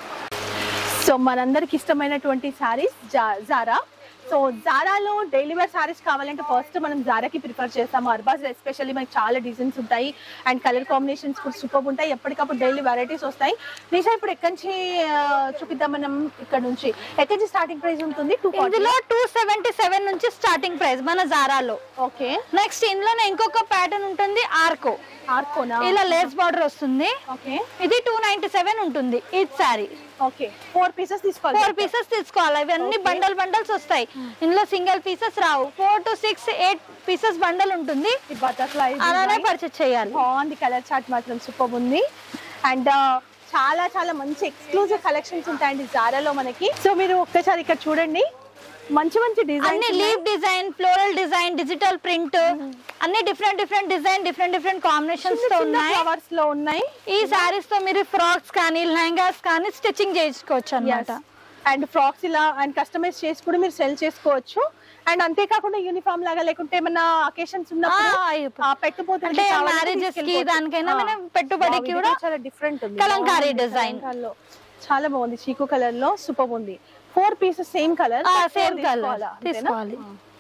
సో మనందరికి ఇష్టమైనటువంటి శారీస్ జారా సో జారాలో డైలీ వేర్ శారీస్ కావాలంటే ఫస్ట్ మనం జారాకి ప్రిఫర్ చేస్తాము అర్బాజ్ ఎస్పెషల్లీ మనకి చాలా డిజైన్స్ ఉంటాయి అండ్ కలర్ కాంబినేషన్స్ కూడా సూపర్ ఉంటాయి ఎప్పటికప్పుడు డైలీ వెరైటీస్ వస్తాయి నిషా ఇప్పుడు ఎక్కడి నుంచి ఆ, చూపిద్దాం మనం ఇక్కడ నుంచి ఎక్కడి నుంచి స్టార్టింగ్ ప్రైస్ ఉంటుంది టూ ఇందులో టూ సెవెంటీ సెవెన్ నుంచి స్టార్టింగ్ ప్రైస్ మన జారాలో ఓకే నెక్స్ట్ ఇందులోనే ఇంకొక ప్యాటర్న్ ఉంటుంది ఆర్కో ఆర్కోనా ఇలా లేస్ బార్డర్ వస్తుంది ఓకే ఇది టూ నైన్టీ సెవెన్ ఉంటుంది ఈ సారీ ఓకే ఫోర్ పీసెస్ తీసుకోవాలి ఫోర్ పీసెస్ తీసుకోవాలి ఇవన్నీ బండల్ బండల్స్ వస్తాయి ఇందులో సింగిల్ పీసెస్ రావు four to six eight pieces bundle ఉంటుంది ఈ బటర్ఫ్లై అలానే పర్చేస్ చేయాలి బాగుంది కలర్ చార్ట్ మాత్రం సూపర్ ఉంది అండ్ చాలా చాలా మంచి ఎక్స్క్లూజివ్ కలెక్షన్స్ ఉంటాయండి జారాలో మనకి సో మీరు ఒక్కసారి ఇక్కడ చూడండి మంచి మంచి అన్ని design leaf design floral design digital print అన్ని different different design different different combinations తో ఉన్నాయి ఫ్లవర్స్ లో ఉన్నాయి ఈ సారీస్ తో మీరు ఫ్రాక్స్ కానీ లెహంగాస్ కానీ స్టిచ్చింగ్ చేయించుకోవచ్చు అన్నమాట అండ్ ఫ్రాక్స్ ఇలా అండ్ కస్టమైజ్ చేసి కూడా మీరు సెల్ చేసుకోవచ్చు అండ్ అంతేకాకుండా యూనిఫామ్ లాగా లేకుంటే ఏమన్నా అకేషన్స్ ఉన్నప్పుడు ఆ, అయిపో- ఆ, పెట్టుపోతుంది అంటే కావాలంటే marriages కి తీసుకెళ్ళిపోవచ్చు. దానికైనా ఆ. మనం పెట్టుబడికి Wow, ఇది కూడా చాలా డిఫరెంట్ ఉంది కలంకారీ బాగుంది, design. కలంకారీలో. చాలా బాగుంది చీకు కలర్ లో సూపర్ ఉంది four pieces same colour same colour తీసుకోవాలి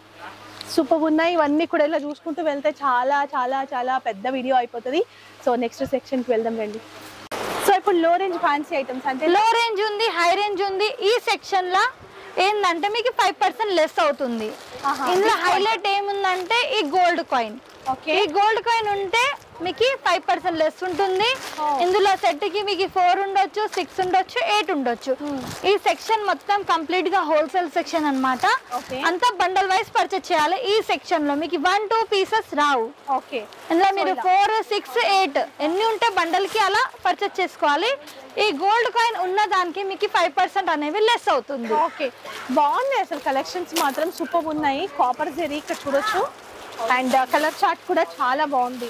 సూపర్ ఉన్నాయి ఇవన్నీ కూడా ఇలా చూసుకుంటూ వెళ్తే చాలా చాలా చాలా పెద్ద వీడియో అయిపోతుంది సో నెక్స్ట్ సెక్షన్ కి వెళ్దాం రండి సో ఇప్పుడు లో రేంజ్ ఫ్యాన్సీ ఐటమ్స్ అంటే లో రేంజ్ ఉంది హై రేంజ్ ఉంది ఈ సెక్షన్ లా ఏంటంటే మీకు ఫైవ్ పర్సెంట్ లెస్ అవుతుంది ఆహా. ఇందులో హైలైట్ ఏముందంటే ఈ గోల్డ్ కాయిన్ ఓకే ఈ గోల్డ్ కాయిన్ ఉంటే మీకు ఫైవ్ పర్సెంట్ లెస్ ఉంటుంది Oh. ఇందులో సెట్ కి మీకు ఫోర్ ఉండొచ్చు సిక్స్ ఉండొచ్చు ఎయిట్ ఉండొచ్చు ఈ సెక్షన్ మొత్తం కంప్లీట్ గా హోల్సేల్ సెక్షన్ అన్నమాట Okay. అంతా బండల్ వైస్ పర్చేస్ చేయాలి ఈ సెక్షన్ లో మీకు వన్ టూ పీసెస్ రావు ఓకే ఇందులో మీరు ఇలా. ఫోర్ సిక్స్ ఎయిట్ ఎన్ని ఉంటే బండల్ కి అలా పర్చేస్ చేసుకోవాలి ఈ గోల్డ్ కాయిన్ ఉన్న దానికి మీకు ఫైవ్ పర్సెంట్ అనేవి లెస్ అవుతుంది ఓకే బాగున్నాయి అసలు కలెక్షన్స్ మాత్రం సూపర్ ఉన్నాయి కాపర్ జెరీ ఇక్కడ చూడొచ్చు అండ్ కలర్ చార్ట్ కూడా చాలా బాగుంది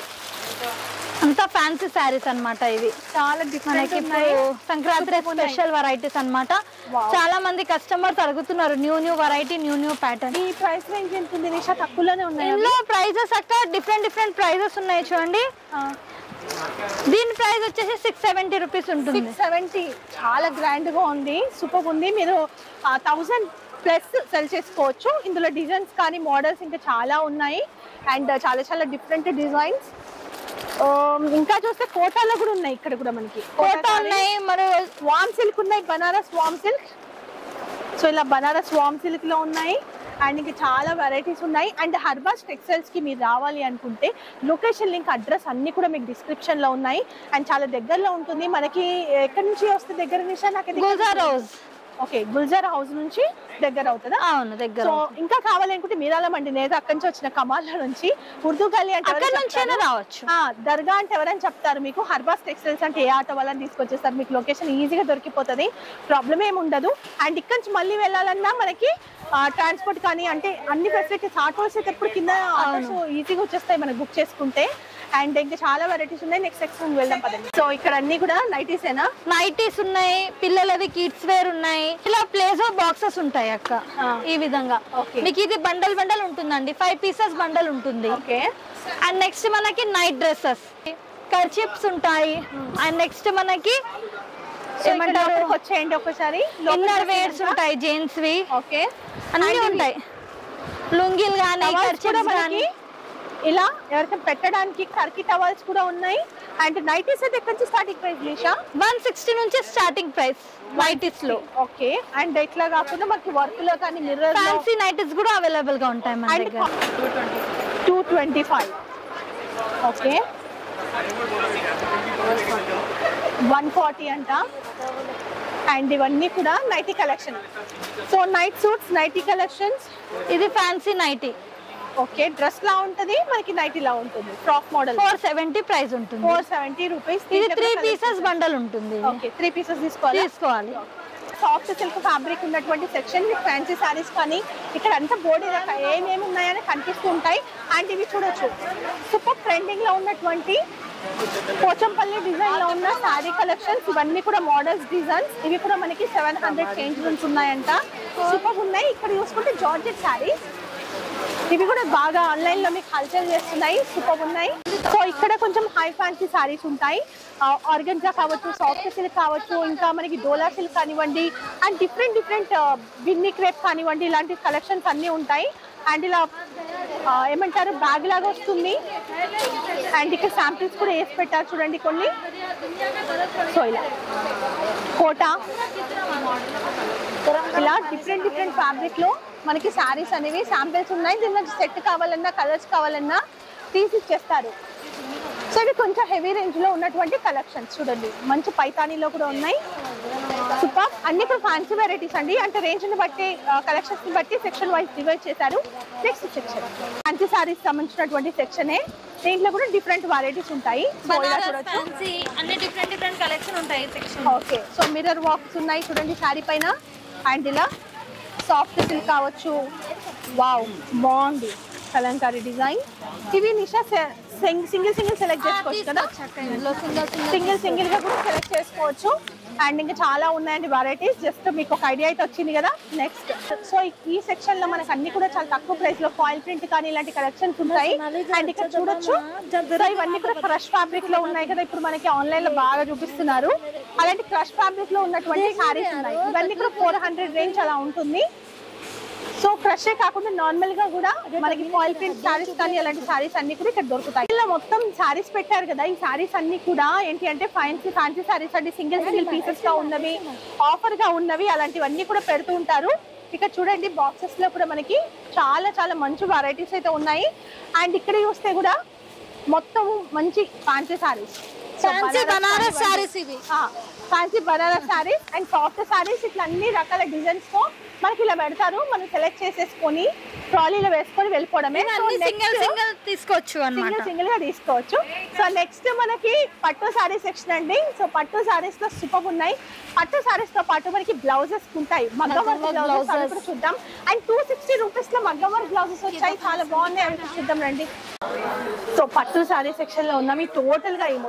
అంతా ఫ్యాన్సీ శారీస్ అన్నమాట ఇవి చాలా డిఫరెంట్ మనకి ఇప్పుడు ఉన్నాయి సంక్రాంతి Super ఉన్నాయి. స్పెషల్ వెరైటీస్ అన్నమాట Wow. చాలా మంది కస్టమర్స్ అడుగుతున్నారు new new variety new new pattern ఈ ప్రైస్ రేంజ్ ఎంత ఉంది నిషా తక్కువలోనే ఉన్నాయి అవి? ఇందులో ప్రైజెస్ అక్క డిఫరెంట్ డిఫరెంట్ ప్రైజెస్ ఉన్నాయి చూడండి ఆ, దీని ప్రైస్ వచ్చేసి సిక్స్ సెవెంటీ రూపీస్ ఉంటుంది సిక్స్ సెవెంటీ చాలా గ్రాండ్ గా ఉంది సూపర్ ఉంది మీరు థౌజండ్ ప్లస్ సెల్ చేసుకోవచ్చు ఇందులో డిజైన్స్ కానీ మోడల్స్ ఇంకా చాలా ఉన్నాయి అండ్ చాలా చాలా డిఫరెంట్ డిజైన్స్ ఇంకా చూస్తే కోటాలో కూడా ఉన్నాయి ఇక్కడ కూడా మనకి కోట ఉన్నాయి మరి వామ్ సిల్క్ ఉన్నాయి బనారస్ వామ్ సిల్క్ సో ఇలా బనారస్ వామ్ సిల్క్ లో ఉన్నాయి అండ్ ఇంకా చాలా వెరైటీస్ ఉన్నాయి అండ్ హర్బాస్ టెక్స్టైల్స్ కి మీరు రావాలి అనుకుంటే లొకేషన్ లింక్ అడ్రస్ అన్ని కూడా మీకు డిస్క్రిప్షన్ లో ఉన్నాయి అండ్ చాలా దగ్గరలో ఉంటుంది మనకి ఎక్కడి నుంచి వస్తే దగ్గర నుంచి నాకు గుల్జార్ హౌస్ ఓకే గుల్జార్ హౌస్ నుంచి దగ్గర అవుతుందా అవును దగ్గర సో ఇంకా కావాలనుకుంటే మీరాల మండి నేను అక్కడి నుంచి వచ్చిన కమాల నుంచి ఉర్దూ గల్లీ అంటే అక్కడ ఎవరు నుంచి అయినా చెప్తారు? రావచ్చు ఆ, దర్గా అంటే ఎవరని చెప్తారు మీకు హర్బాస్ టెక్స్టైల్స్ అంటే ఏ ఆటో వాళ్ళని తీసుకొచ్చేస్తారు మీకు లొకేషన్ ఈజీగా దొరికిపోతుంది ప్రాబ్లం ఏమి ఉండదు అండ్ ఇక్కడ నుంచి మళ్ళీ వెళ్ళాలన్నా మనకి ట్రాన్స్పోర్ట్ కానీ అంటే అన్ని ఫెసిలిటీస్ ఆటోస్ అయితే ఎప్పుడు కింద ఆటోస్ ఈజీగా వచ్చేస్తాయి మనకి బుక్ చేసుకుంటే అండ్ ఇంకా చాలా వెరైటీస్ ఉన్నాయి నెక్స్ట్ సెక్షన్ వెళ్దాం పదండి సో ఇక్కడ అన్ని కూడా నైటీస్ ఏనా నైటీస్ ఉన్నాయి పిల్లలవి కిడ్స్ వేర్ ఉన్నాయి ఇలా ప్లేజో బాక్సెస్ ఉంటాయి అక్క ఆ. ఈ విధంగా Okay. మీకు ఇది బండల్ బండల్ ఉంటుందండి ఫైవ్ పీసెస్ బండల్ ఉంటుంది ఓకే అండ్ నెక్స్ట్ మనకి నైట్ డ్రెస్సెస్ కర్చిప్స్ ఉంటాయి అండ్ నెక్స్ట్ మనకి ఏమంటారు ఏమంటారు వచ్చేయండి ఒకసారి ఇన్నర్ వేర్స్ ఉంటాయి జెంట్స్ వి ఓకే అన్ని ఉంటాయి లుంగీలు కానీ టవల్స్ కూడా కర్చిప్స్ మనకి కానీ ఇలా ఎవరికైనా పెట్టడానికి టర్కీ టవల్స్ కూడా ఉన్నాయి అండ్ నైటీస్ అయితే ఎక్కడి నుంచి starting price Nisha one sixty నుంచి స్టార్టింగ్ ప్రైస్ నైటీస్ లో ఓకే అండ్ ఇట్లా కాకుండా మనకి వర్క్ లో కానీ మిర్రర్ ఫ్యాన్సీ నైటీస్ కూడా అవైలబుల్ గా ఉంటాయి మన అండ్ దగ్గర two twenty five okay one forty అంట అండ్ ఇవన్నీ కూడా nighty collection so night suits nighty collections ఇది ఫ్యాన్సీ నైటీ ఓకే డ్రెస్ లా ఉంటది మనకి నైటీ లా ఉంటుంది frock model four seventy price ఉంటుంది ఫోర్ సెవెంటీ రూపీస్ ఇది త్రీ పీసెస్ బండల్ ఉంటుంది ఇది. ఓకే త్రీ పీసెస్ తీసుకోవాలి తీసుకోవాలి సాఫ్ట్ సిల్క్ ఫ్యాబ్రిక్ ఉన్నటువంటి సెక్షన్ మీకు ఫ్యాన్సీ సారీస్ కానీ ఇక్కడ అంతా బోడీ రకాల ఏమేమి ఉన్నాయని కనిపిస్తూ ఉంటాయి అండ్ ఇవి చూడొచ్చు సూపర్ ట్రెండింగ్ లో ఉన్నటువంటి పోచంపల్లి డిజైన్ లో ఉన్న శారీ కలెక్షన్స్ ఇవన్నీ కూడా మోడల్స్ డిజైన్స్ ఇవి కూడా మనకి సెవెన్ హండ్రెడ్ చేంజ్ నుంచి ఉన్నాయంట సూపర్ ఉన్నాయి ఇక్కడ చూసుకుంటే జార్జెట్ శారీస్ ఇవి కూడా బాగా ఆన్లైన్ లో మీకు హల్చల్ చేస్తున్నాయి సూపర్ ఉన్నాయి సో ఇక్కడ కొంచెం హై ఫ్యాన్సీ సారీస్ ఉంటాయి ఆర్గంజా కావచ్చు సాఫ్ట్ సిల్క్ కావచ్చు ఇంకా మనకి డోలా సిల్క్ కానివ్వండి and different different Binny crepe కానివ్వండి ఇలాంటి కలెక్షన్స్ అన్నీ ఉంటాయి అండ్ ఇలా ఆ, ఏమంటారు బ్యాగ్ లాగా వస్తుంది అండ్ ఇక్కడ శాంపిల్స్ కూడా వేసి పెట్టారు చూడండి కొన్ని సో ఇలా కోటా ఇలా డిఫరెంట్ డిఫరెంట్ ఫ్యాబ్రిక్ లో మనకి శారీస్ అనేవి శాంపిల్స్ ఉన్నాయి దీనిలో సెట్ కావాలన్నా కలర్స్ కావాలన్నా తీసి ఇచ్చేస్తారు సో ఇవి కొంచెం హెవీ రేంజ్ లో ఉన్నటువంటి కలెక్షన్స్ చూడండి మంచి పైతానీలో కూడా ఉన్నాయి సూపర్ అన్ని కూడా ఫ్యాన్సీ వెరైటీస్ అండి అంటే రేంజ్ ని బట్టి కలెక్షన్స్ ని బట్టి సెక్షన్ వైజ్ డివైడ్ చేశారు నెక్స్ట్ సెక్షన్ ఫ్యాన్సీ సారీస్ సంబంధించినటువంటి సెక్షనే దీంట్లో కూడా డిఫరెంట్ వెరైటీస్ ఉంటాయి So, ఇలా చూడొచ్చు అన్ని డిఫరెంట్ డిఫరెంట్ కలెక్షన్ ఉంటాయి section okay so mirror works ఉన్నాయి చూడండి శారీ పైన అండ్ ఇలా సాఫ్ట్ సిల్క్ కావచ్చు వావ్ బాగుంది కలంకారీ డిజైన్ ఇవి నిషా సింగిల్ సింగిల్ సెలెక్ట్ చేసుకోవచ్చు కదా సింగిల్ సింగిల్ గా కూడా సెలెక్ట్ చేసుకోవచ్చు అండ్ ఇంకా చాలా ఉన్నాయండి వెరైటీస్ జస్ట్ మీకు ఒక ఐడియా అయితే వచ్చింది కదా నెక్స్ట్ సో ఈ సెక్షన్ లో మనకు అన్ని కూడా చాలా తక్కువ ప్రైస్ లో ఫాయిల్ ప్రింట్ కానీ ఇలాంటి కలెక్షన్స్ ఉంటాయి అండ్ ఇక్కడ చూడొచ్చు సో ఇవన్నీ కూడా క్రష్ ఫ్యాబ్రిక్ లో ఉన్నాయి కదా ఇప్పుడు మనకి ఆన్లైన్ లో బాగా చూపిస్తున్నారు అలాంటి క్రష్ ఫ్యాబ్రిక్ లో ఉన్నటువంటి సారీస్ ఉన్నాయి ఇవన్నీ కూడా ఫోర్ హండ్రెడ్ రేంజ్ అలా ఉంటుంది సో క్రషే కాకుండా నార్మల్ గా కూడా మనకి ఫాయిల్ ప్రింట్ సారీస్ కానీ అలాంటి సారీస్ అన్ని కూడా ఇక్కడ దొరుకుతాయి ఇలా మొత్తం సారీస్ పెట్టారు కదా ఈ సారీస్ అన్ని కూడా ఏంటి అంటే ఫ్యాన్సీ ఫ్యాన్సీ సారీస్ అంటే సింగిల్ సింగిల్ పీసెస్ గా ఉన్నవి ఆఫర్ గా ఉన్నవి అలాంటివన్నీ కూడా పెడుతూ ఉంటారు ఇక్కడ చూడండి బాక్సెస్ లో కూడా మనకి చాలా చాలా మంచి వెరైటీస్ అయితే ఉన్నాయి అండ్ ఇక్కడ చూస్తే కూడా మొత్తం మంచి fancy sarees Fancy Banaras sarees ఇవి. Fancy Banaras sarees and soft sarees ఇట్లా అన్ని రకాల డిజైన్స్ తో మనకి ఇలా పెడతారు మనం సెలెక్ట్ చేసేసుకొని ట్రాలీలో వేసుకొని వెళ్ళిపోవడమే So సింగిల్ next- సింగిల్ తీసుకోవచ్చు అన్నమాట సింగిల్ సింగిల్ గా తీసుకోవచ్చు సో నెక్స్ట్ మనకి పట్టు సారీ సెక్షన్ అండి సో పట్టు సారీస్ లో సూపర్ ఉన్నాయి పట్టు సారీస్ తో పాటు మనకి బ్లౌజెస్ ఉంటాయి మగ్గం వర్క్ మగ్గం work బ్లౌజెస్ అవి blouses. కూడా చూద్దాం అండ్ టూ సిక్స్టీ రూపీస్ లో మగ్గం వర్క్ బ్లౌజెస్ వచ్చాయి చాలా బాగున్నాయి అంటే చూద్దాం రండి సో పట్టు సారీ సెక్షన్ లో ఉన్నాం ఈ టోటల్ గా ఈ మొత్తం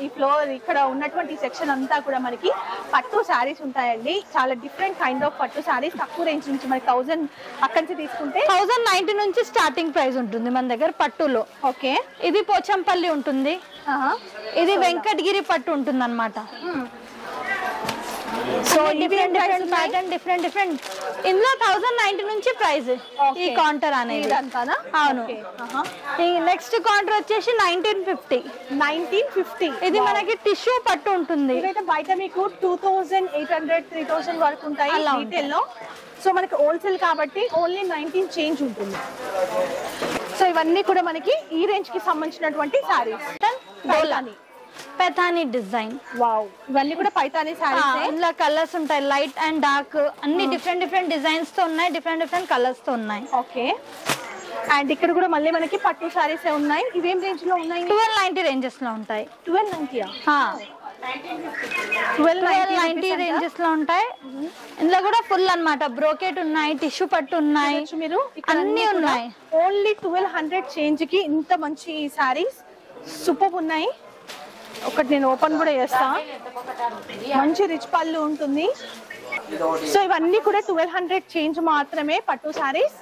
ఈ ఫ్లోర్ ఇక్కడ ఉన్నటువంటి సెక్షన్ అంతా కూడా మనకి పట్టు శారీస్ ఉంటాయండి చాలా డిఫరెంట్ కైండ్ ఆఫ్ పట్టు శారీస్ తక్కువ రేంజ్ నుంచి మనకి థౌసండ్ అక్కడి నుంచి తీసుకుంటే థౌజండ్ నైన్టీ నుంచి స్టార్టింగ్ ప్రైస్ ఉంటుంది మన దగ్గర పట్టులో ఓకే ఇది పోచంపల్లి ఉంటుంది ఇది వెంకటగిరి పట్టు ఉంటుంది అనమాట so different different pattern different different ఇందులో థౌసండ్ నైన్టీ నుంచి ప్రైస్ ఈ Okay. కౌంటర్ అనేది ఇదంతానా అవును ఈ నెక్స్ట్ కౌంటర్ వచ్చేసి నైన్టీన్ ఫిఫ్టీ నైన్టీన్ ఫిఫ్టీ ఇది మనకి టిష్యూ పట్టు ఉంటుంది ఇవైతే బయట మీకు two thousand eight hundred three thousand వరకు ఉంటాయి అలా రీటైల్ లో సో మనకి హోల్సేల్ కాబట్టి ఓన్లీ నైన్టీన్ చేంజ్ ఉంటుంది సో ఇవన్నీ కూడా మనకి ఈ రేంజ్ కి సంబంధించినటువంటి sarees Paithani Paithani design wow ఇవన్నీ కూడా పైతాని సారీస్ ఇందులో కలర్స్ ఉంటాయి లైట్ అండ్ డార్క్ అన్ని డిఫరెంట్ డిఫరెంట్ డిజైన్స్ తో ఉన్నాయి డిఫరెంట్ డిఫరెంట్ కలర్స్ తో ఉన్నాయి ఓకే అండ్ ఇక్కడ కూడా మళ్ళీ మనకి పట్టు సారీస్ ఉన్నాయి ఇవేం రేంజ్ లో ఉన్నాయి ట్వెల్వ్ నైన్టీ రేంజెస్ లో ఉంటాయి ట్వెల్వ్ నైన్టీయా ట్వెల్వ్ ట్వెల్వ్ నైన్టీ రేంజెస్ లో ఉంటాయి ఇందులో కూడా ఫుల్ అన్నమాట బ్రోకెట్ ఉన్నాయి టిష్యూ పట్టు ఉన్నాయి మీరు ఇక్కడ అన్ని ఉన్నాయి ఓన్లీ ట్వెల్వ్ హండ్రెడ్ చేంజ్ కి ఇంత మంచి సారీస్ సూపర్ ఉన్నాయి ఒకటి నేను ఓపెన్ కూడా చేస్తా మంచి రిచ్ పళ్ళు ఉంటుంది సో ఇవన్నీ కూడా ట్వెల్వ్ హండ్రెడ్ చేంజ్ మాత్రమే పట్టు సారీస్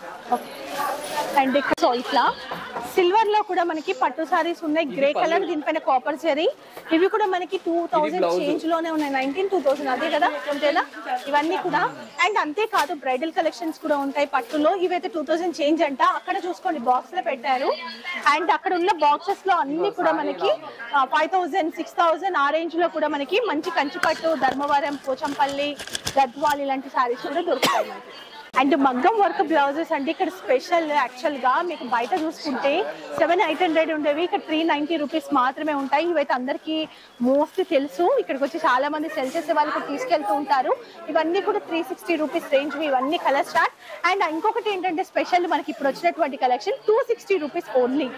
అండ్ సో ఇట్లా సిల్వర్ లో కూడా మనకి పట్టు సారీస్ ఉన్నాయి గ్రే కలర్ దీనిపైన కాపర్ జరీ ఇవి కూడా మనకి టూ థౌసండ్ చేంజ్ లోనే ఉన్నాయి నైన్టీన్ టూ థౌసండ్ అదే కదా అంతేనా ఇవన్నీ కూడా అండ్ అంతేకాదు బ్రైడల్ కలెక్షన్స్ కూడా ఉంటాయి పట్టులో ఇవైతే టూ థౌసండ్ చేంజ్ అంట అక్కడ చూసుకోండి బాక్స్ లో పెట్టారు అండ్ అక్కడ ఉన్న బాక్సెస్ లో అన్ని కూడా మనకి ఫైవ్ థౌసండ్ సిక్స్ థౌసండ్ ఆ రేంజ్ లో కూడా మనకి మంచి కంచి పట్టు ధర్మవరం పోచంపల్లి గద్వాల్ ఇలాంటి సారీస్ కూడా దొరుకుతాయి మనకి అండ్ మగ్గం వర్క్ బ్లౌజెస్ అంటే ఇక్కడ స్పెషల్ యాక్చువల్ గా మీకు బయట చూసుకుంటే సెవెన్ ఎయిట్ హండ్రెడ్ ఉండేవి ఇక్కడ త్రీ నైన్టీ రూపీస్ మాత్రమే ఉంటాయి ఇవైతే అందరికీ మోస్ట్ తెలుసు ఇక్కడికి వచ్చి చాలా మంది సెల్ చేసే వాళ్ళు కూడా తీసుకెళ్తూ ఉంటారు ఇవన్నీ కూడా త్రీ సిక్స్టీ రూపీస్ రేంజ్ ఇవన్నీ కలర్ స్టార్ట్ అండ్ ఇంకొకటి ఏంటంటే స్పెషల్ మనకి ఇప్పుడు వచ్చినటువంటి collection two sixty rupees only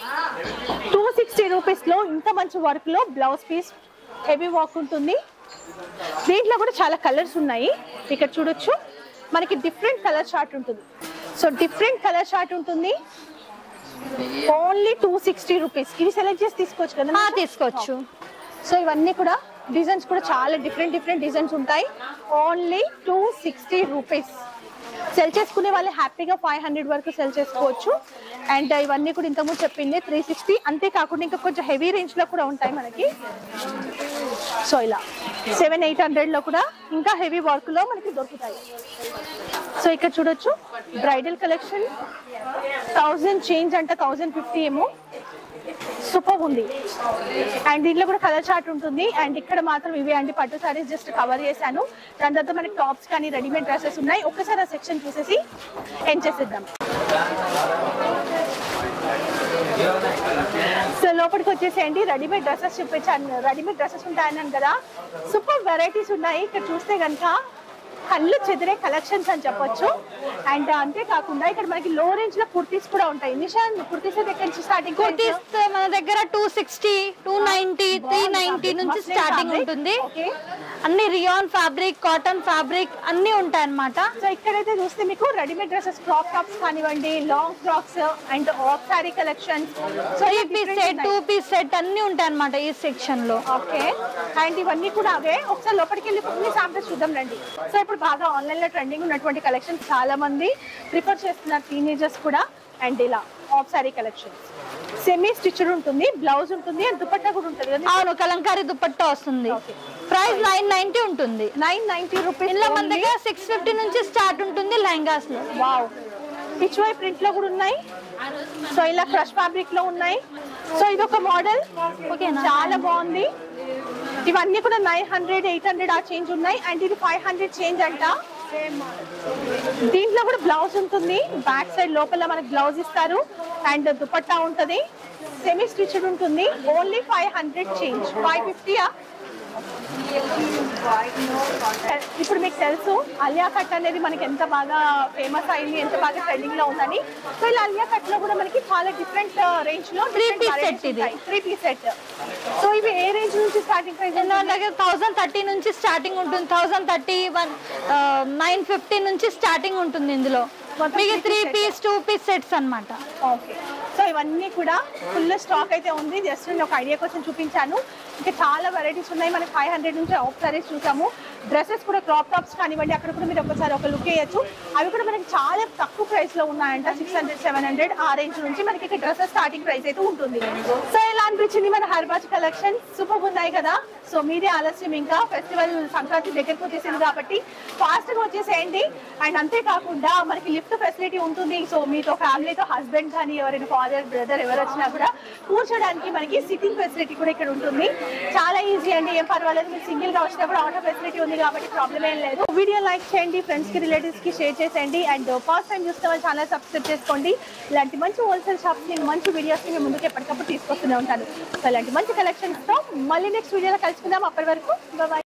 two sixty rupees లో ఇంత మంచి వర్క్ లో బ్లౌజ్ పీస్ హెవీ వర్క్ ఉంటుంది దీంట్లో కూడా చాలా కలర్స్ ఉన్నాయి ఇక్కడ చూడొచ్చు మనకి డిఫరెంట్ కలర్ చార్ట్ ఉంటుంది సో డిఫరెంట్ కలర్ చార్ట్ ఉంటుంది ఓన్లీ టూ సిక్స్టీ రూపీస్ ఇవి సెలెక్ట్ చేసి తీసుకోవచ్చు కదా ఆ, మీరు? తీసుకోవచ్చు సో ఇవన్నీ కూడా డిజైన్స్ కూడా చాలా డిఫరెంట్ డిఫరెంట్ డిజైన్స్ ఉంటాయి only two sixty rupees sell చేసుకునే వాళ్ళు హ్యాపీగా ఫైవ్ హండ్రెడ్ వరకు సెల్ చేసుకోవచ్చు అండ్ ఇవన్నీ కూడా ఇంతకుముందు చెప్పింది త్రీ సిక్స్టీ అంతేకాకుండా ఇంకా కొంచెం హెవీ రేంజ్ లో కూడా ఉంటాయి మనకి సో ఇలా సెవెన్ ఎయిట్ హండ్రెడ్ లో కూడా ఇంకా హెవీ వర్క్ లో మనకి దొరుకుతాయి సో ఇక్కడ చూడొచ్చు బ్రైడల్ కలెక్షన్ థౌజండ్ చేంజ్ అంటే థౌజండ్ ఫిఫ్టీ ఏమో సూపర్ ఉంది అండ్ దీంట్లో కూడా కలర్ చార్ట్ ఉంటుంది అండ్ ఇక్కడ మాత్రం ఇవే అండి పట్టు సారీస్ జస్ట్ కవర్ చేశాను దాని తర్వాత మనకి టాప్స్ కానీ రెడీమేడ్ డ్రెస్సెస్ ఉన్నాయి ఒక్కసారి ఆ సెక్షన్ చూసేసి ఎండ్ చేసేద్దాం సో లోపలికి వచ్చేసేయండి రెడీమేడ్ డ్రెస్సెస్ చూపించాను రెడీమేడ్ డ్రెస్సెస్ ఉంటాయన్నాను కదా సూపర్ వెరైటీస్ ఉన్నాయి ఇక్కడ చూస్తే కనుక కళ్ళు చెదిరే కలెక్షన్స్ అని చెప్పొచ్చు అండ్ అంతేకాకుండా ఇక్కడ మనకి లో రేంజ్ లో కుర్తీస్ కూడా ఉంటాయి నిషాన్ కుర్తీస్ అయితే ఎక్కడి నుంచి స్టార్టింగ్ కుర్తీస్ మన దగ్గర two sixty two ninety three ninety నుంచి Muslin స్టార్టింగ్ fabric. ఉంటుంది Okay. అన్ని రియాన్ ఫ్యాబ్రిక్ కాటన్ ఫ్యాబ్రిక్ అన్ని ఉంటాయి అన్నమాట సో ఇక్కడైతే చూస్తే మీకు రెడీమేడ్ డ్రెస్సెస్ క్రాప్ టాప్స్ కానివ్వండి long frocks and half saree collections so three piece set two piece set అన్ని ఉంటాయి అన్నమాట ఈ సెక్షన్ లో ఓకే అండ్ ఇవన్నీ కూడా అవే ఒకసారి లోపలికి వెళ్ళి కొన్ని సాంపిల్స్ చూద్దాం రండి సో ఇప్పుడు బాగా ఆన్లైన్ లో ట్రెండింగ్ ఉన్నటువంటి కలెక్షన్ చాలా మంది ప్రిఫర్ చేస్తున్నారు టీనేజర్స్ కూడా అండ్ ఇలా half saree collections semi stitched ఉంటుంది బ్లౌజ్ ఉంటుంది అండ్ దుపట్టా కూడా ఉంటుంది కదా అవును కలంకారీ దుపట్టా వస్తుంది Okay. ప్రైస్ నైన్ నైన్టీ ఉంటుంది నైన్ నైన్టీ రూపీస్ ఇందులో మన దగ్గర సిక్స్ ఫిఫ్టీ నుంచి స్టార్ట్ ఉంటుంది లెహంగాస్ లో వావ్ పిచ్ వై ప్రింట్ లో కూడా ఉన్నాయి సో ఇలా క్రష్ ఫ్యాబ్రిక్ లో ఉన్నాయి సో ఇది ఒక మోడల్ ఓకేనా? చాలా బాగుంది ఇవన్నీ కూడా నైన్ హండ్రెడ్ ఎయిట్ హండ్రెడ్ ఆ చేంజ్ ఉన్నాయి అండ్ ఇది ఫైవ్ హండ్రెడ్ చేంజ్ అంట దీంట్లో కూడా బ్లౌజ్ ఉంటుంది బ్యాక్ సైడ్ లోపల మనకి బ్లౌజ్ ఇస్తారు అండ్ దుపట్టా ఉంటుంది సెమీ స్టిచ్డ్ ఉంటుంది only five hundred change five ఫిఫ్టీయా ఇప్పుడు మీకు తెలుసు అలియా కట్ అనేది మనకి ఎంత బాగా ఫేమస్ అయింది ఎంత బాగా ట్రెండింగ్ లో ఉందని సో ఇలా అలియా కట్ లో కూడా మనకి చాలా డిఫరెంట్ రేంజ్ లో Three piece set ఇది. త్రీ పీస్ సెట్ సో ఇవి ఏ రేంజ్ నుంచి స్టార్టింగ్ ప్రైస్ మన దగ్గర థౌసండ్ థర్టీ నుంచి స్టార్టింగ్ ఉంటుంది thousand thirty one nine fifty నుంచి స్టార్టింగ్ ఉంటుంది ఇందులో మొత్తం మీకు three three piece set. Piece two piece sets అన్నమాట ఓకే సో ఇవన్నీ కూడా ఫుల్ స్టాక్ అయితే ఉంది జస్ట్ నేను ఒక ఐడియా కోసం చూపించాను ఇంకా చాలా వెరైటీస్ ఉన్నాయి మనకి ఫైవ్ హండ్రెడ్ నుంచి ఆఫ్ సారీస్ చూసాము డ్రెస్సెస్ కూడా క్రాప్ టాప్స్ కానివ్వండి అక్కడ కూడా మీరు ఒకసారి ఒక లుక్ వేయచ్చు అవి కూడా మనకి చాలా తక్కువ ప్రైస్ లో ఉన్నాయంట సిక్స్ హండ్రెడ్ సెవెన్ హండ్రెడ్ ఆ రేంజ్ నుంచి మనకి ఇక్కడ డ్రెస్సెస్ స్టార్టింగ్ ప్రైస్ అయితే ఉంటుంది సో ఎలా అనిపించింది మన హర్బాజ్ కలెక్షన్ సూపర్ ఉన్నాయి కదా సో మీదే ఆలస్యం ఇంకా ఫెస్టివల్ సంక్రాంతి దగ్గరకు వచ్చేసింది కాబట్టి ఫాస్ట్ గా వచ్చేసేయండి అండ్ అంతేకాకుండా మనకి లిఫ్ట్ ఫెసిలిటీ ఉంటుంది సో మీతో ఫ్యామిలీతో హస్బెండ్ కానీ ఎవరైనా ఫాదర్ బ్రదర్ ఎవరు వచ్చినా కూడా కూర్చోడానికి మనకి సిట్టింగ్ ఫెసిలిటీ కూడా ఇక్కడ ఉంటుంది చాలా ఈజీ అండి ఏం పర్వాలేదు మీరు సింగిల్ గా వచ్చినా కూడా ఆటో ఫెసిలిటీ ఉంది కాబట్టి ప్రాబ్లం ఏం లేదు వీడియో లైక్ చేయండి ఫ్రెండ్స్ కి రిలేటివ్స్ కి షేర్ చేసేయండి అండ్ ఫస్ట్ టైం చూస్తే వాళ్ళు ఛానల్ సబ్స్క్రైబ్ చేసుకోండి ఇలాంటి మంచి హోల్సేల్ షాప్స్ ని మంచి వీడియోస్ ని మీ ముందుకు ఎప్పటికప్పుడు తీసుకొస్తూనే ఉంటాను సో ఇలాంటి మంచి కలెక్షన్స్ తో మళ్ళీ నెక్స్ట్ వీడియోలో కలుసుకుందాం అప్పటి వరకు బాయ్